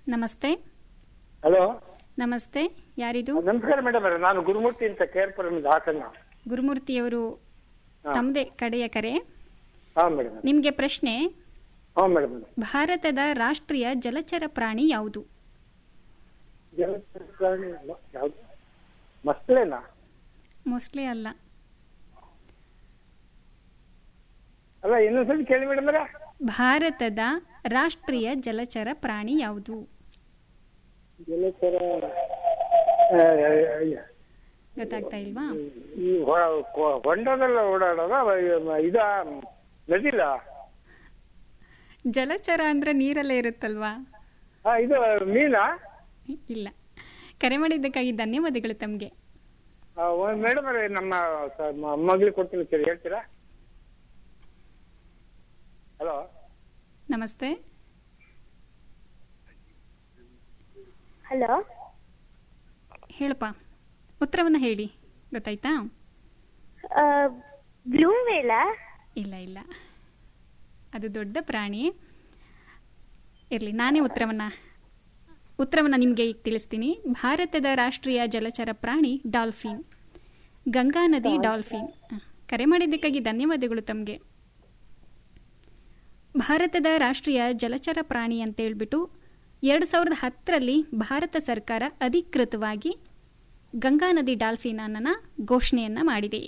ನಮಸ್ತೆ ಹಲೋ ನಮಸ್ತೆ ಯಾರಿದು ನಮಸ್ಕಾರ ಮೇಡಮ್ ನಾನು ಗುರುಮೂರ್ತಿ ಅಂತ ಕೇರ್ಪುರಮಿಂದ ಹಾಸನ ಗುರುಮೂರ್ತಿಯವರು ಹಾ. ತಮ್ಮದೇ ಕಡೆಯ ಕರೆ ಹಾ ಮೇಡಮ್ ನಿಮಗೆ ಪ್ರಶ್ನೆ ಹಾ ಮೇಡಮ್ ಭಾರತದ ರಾಷ್ಟ್ರೀಯ ಜಲಚರ ಪ್ರಾಣಿ ಯಾವುದು ಜಲಚರ ಪ್ರಾಣಿ ಮ- ಯಾವ್ದು ಮಸ್ಲೇನಾ ಮೋಸ್ಟ್ಲಿ ಅಲ್ಲ ಅಲ್ಲ ಇನ್ನೊಂದ್ಸಲಿ ಕೇಳಿ ಮೇಡಮ್ ಭಾರತದ ರಾಷ್ಟ್ರೀಯ ಜಲಚರ ಪ್ರಾಣಿ ಯಾವುದು ಜಲಚರ ಆ, ಗೊತ್ತಾಗ್ತಾ ಇಲ್ವಾ ಈ ಹೊ- ಹೊ- ಹೊಂಡದಲ್ಲ ಓಡಾಡೋದ ಇದ ನದಿಲ ಜಲಚರ ಅಂದ್ರೆ ನೀರಲ್ಲೇ ಇರುತ್ತಲ್ವಾ ಹಾ ಇದು ಮೀನಾ ಇಲ್ಲ ಕರೆ ಮಾಡಿದ್ದಕ್ಕಾಗಿ ಧನ್ಯವಾದಗಳು ತಮಗೆ ಮೇಡಮ್ ನಮ್ಮ ಸ- ಮ- ಮಗಳಿಗೆ ಕೊಡ್ತೀನಿ ಸರಿ ಹೇಳ್ತೀರಾ ಹಲೋ ನಮಸ್ತೆ ಹಲೋ ಹೇಳಪ್ಪ ಉತ್ತರವನ್ನು ಹೇಳಿ ಗೊತ್ತಾಯ್ತಾ ಬ್ಲೂ ವೇಲ ಇಲ್ಲ ಇಲ್ಲ ಅದು ದೊಡ್ಡ ಪ್ರಾಣಿ ಇರಲಿ ನಾನೇ ಉತ್ತರವನ್ನು ಉತ್ತರವನ್ನು ನಿಮಗೆ ಈಗ ತಿಳಿಸ್ತೀನಿ ಭಾರತದ ರಾಷ್ಟ್ರೀಯ ಜಲಚರ ಪ್ರಾಣಿ ಡಾಲ್ಫಿನ್ ಗಂಗಾ ನದಿ ಡಾಲ್ಫಿನ್ ಹ, ಕರೆ ಮಾಡಿದ್ದಕ್ಕಾಗಿ ಧನ್ಯವಾದಗಳು ತಮಗೆ ಭಾರತದ ರಾಷ್ಟ್ರೀಯ ಜಲಚರ ಪ್ರಾಣಿ ಅಂತ ಹೇಳ್ಬಿಟ್ಟು ಎರಡು ಸಾವಿರದ ಹತ್ತರಲ್ಲಿ ಭಾರತ ಸರ್ಕಾರ ಅಧಿಕೃತವಾಗಿ ಗಂಗಾ ನದಿ ಡಾಲ್ಫಿನ್ ಅನ್ನ ಘೋಷಣೆಯನ್ನ ಮಾಡಿದೆ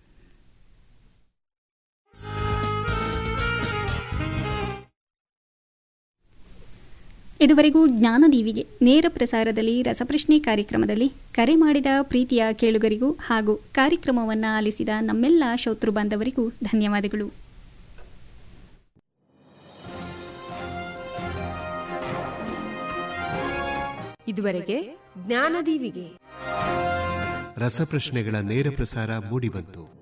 ಇದುವರೆಗೂ ಜ್ಞಾನದೀವಿಗೆ ನೇರ ಪ್ರಸಾರದಲ್ಲಿ ರಸಪ್ರಶ್ನೆ ಕಾರ್ಯಕ್ರಮದಲ್ಲಿ ಕರೆ ಮಾಡಿದ ಪ್ರೀತಿಯ ಕೇಳುಗರಿಗೂ ಹಾಗೂ ಕಾರ್ಯಕ್ರಮವನ್ನು ಆಲಿಸಿದ ನಮ್ಮೆಲ್ಲ ಶ್ರೋತೃ ಬಾಂಧವರಿಗೂ ಧನ್ಯವಾದಗಳು ಇದುವರೆಗೆ ಜ್ಞಾನದೀವಿಗೆ ರಸಪ್ರಶ್ನೆಗಳ ನೇರ ಪ್ರಸಾರ ಮೂಡಿಬಂತು